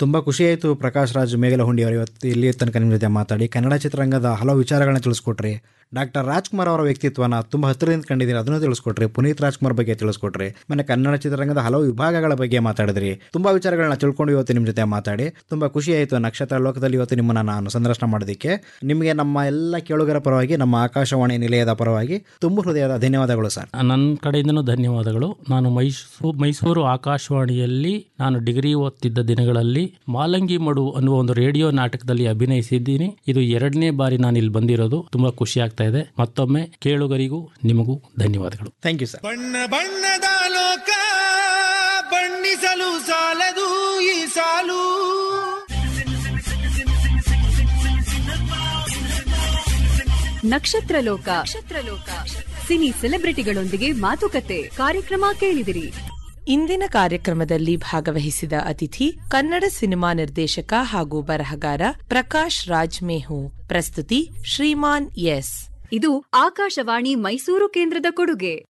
ತುಂಬ ಖುಷಿಯಾಯಿತು ಪ್ರಕಾಶ್ ರಾಜ್ ಮೇಗಲಹುಂಡಿ ಅವರು ಇವತ್ತು ಇಲ್ಲಿ ತನಕ ನಿಮ್ಮ ಜೊತೆ ಮಾತಾಡಿ ಕನ್ನಡ ಚಿತ್ರರಂಗದ ಹಲವು ವಿಚಾರಗಳನ್ನ ತಿಳಿಸ್ಕೊಟ್ರಿ ಡಾಕ್ಟರ್ ರಾಜ್ಕುಮಾರ್ ಅವರ ವ್ಯಕ್ತಿತ್ವನ ತುಂಬ ಹತ್ತಿರದಿಂದ ಕಂಡಿದ್ದೀರಿ ಅದನ್ನು ತಿಳಿಸ್ಕೊಟ್ರಿ ಪುನೀತ್ ರಾಜ್ಕುಮಾರ್ ಬಗ್ಗೆ ತಿಳಿಸ್ಕೊಟ್ರಿ ಆಮೇಲೆ ಕನ್ನಡ ಚಿತ್ರರಂಗದ ಹಲವು ವಿಭಾಗಗಳ ಬಗ್ಗೆ ಮಾತಾಡಿದ್ರಿ ತುಂಬ ವಿಚಾರಗಳನ್ನ ತಿಳ್ಕೊಂಡು ಇವತ್ತು ನಿಮ್ಮ ಜೊತೆ ಮಾತಾಡಿ ತುಂಬ ಖುಷಿ ಆಯಿತು ನಕ್ಷತ್ರ ಲೋಕದಲ್ಲಿ ಇವತ್ತು ನಿಮ್ಮನ್ನು ನಾನು ಸಂದರ್ಶನ ಮಾಡೋದಕ್ಕೆ ನಿಮಗೆ ನಮ್ಮ ಎಲ್ಲ ಕೇಳುಗರ ಪರವಾಗಿ ನಮ್ಮ ಆಕಾಶವಾಣಿ ನಿಲಯದ ಪರವಾಗಿ ತುಂಬ ಹೃದಯದ ಧನ್ಯವಾದಗಳು ಸರ್ ನನ್ನ ಕಡೆಯಿಂದನೂ ಧನ್ಯವಾದಗಳು ನಾನು ಮೈಸೂರು ಮೈಸೂರು ಆಕಾಶವಾಣಿಯಲ್ಲಿ ನಾನು ಡಿಗ್ರಿ ಓದ್ತಿದ್ದ ದಿನಗಳಲ್ಲಿ ಮಾಲಂಗಿ ಮಡು ಅನ್ನುವ ಒಂದು ರೇಡಿಯೋ ನಾಟಕದಲ್ಲಿ ಅಭಿನಯಿಸಿದ್ದೀನಿ ಇದು ಎರಡನೇ ಬಾರಿ ನಾನು ಇಲ್ಲಿ ಬಂದಿರೋದು ತುಂಬಾ ಖುಷಿ ಆಗ್ತಾ ಇದೆ ಮತ್ತೊಮ್ಮೆ ಕೇಳುಗರಿಗೂ ನಿಮಗೂ ಧನ್ಯವಾದಗಳು ಥ್ಯಾಂಕ್ ಯು ಸರ್ ಬಣ್ಣ ಬಣ್ಣದ ಲೋಕ ಬಣ್ಣಿಸಲು ಸಾಲದು ಈ ಸಾಲು ನಕ್ಷತ್ರ ಲೋಕ ನಕ್ಷತ್ರಲೋಕ ಸಿನಿ ಸೆಲೆಬ್ರಿಟಿಗಳೊಂದಿಗೆ ಮಾತುಕತೆ ಕಾರ್ಯಕ್ರಮ ಕೇಳಿದಿರಿ ಇಂದಿನ ಕಾರ್ಯಕ್ರಮದಲ್ಲಿ ಭಾಗವಹಿಸಿದ ಅತಿಥಿ ಕನ್ನಡ ಸಿನಿಮಾ ನಿರ್ದೇಶಕ ಹಾಗೂ ಬರಹಗಾರ ಪ್ರಕಾಶ್ ರಾಜ್ ಮೇಹು ಪ್ರಸ್ತುತಿ ಶ್ರೀಮಾನ್ ಎಸ್ ಇದು ಆಕಾಶವಾಣಿ ಮೈಸೂರು ಕೇಂದ್ರದ ಕೊಡುಗೆ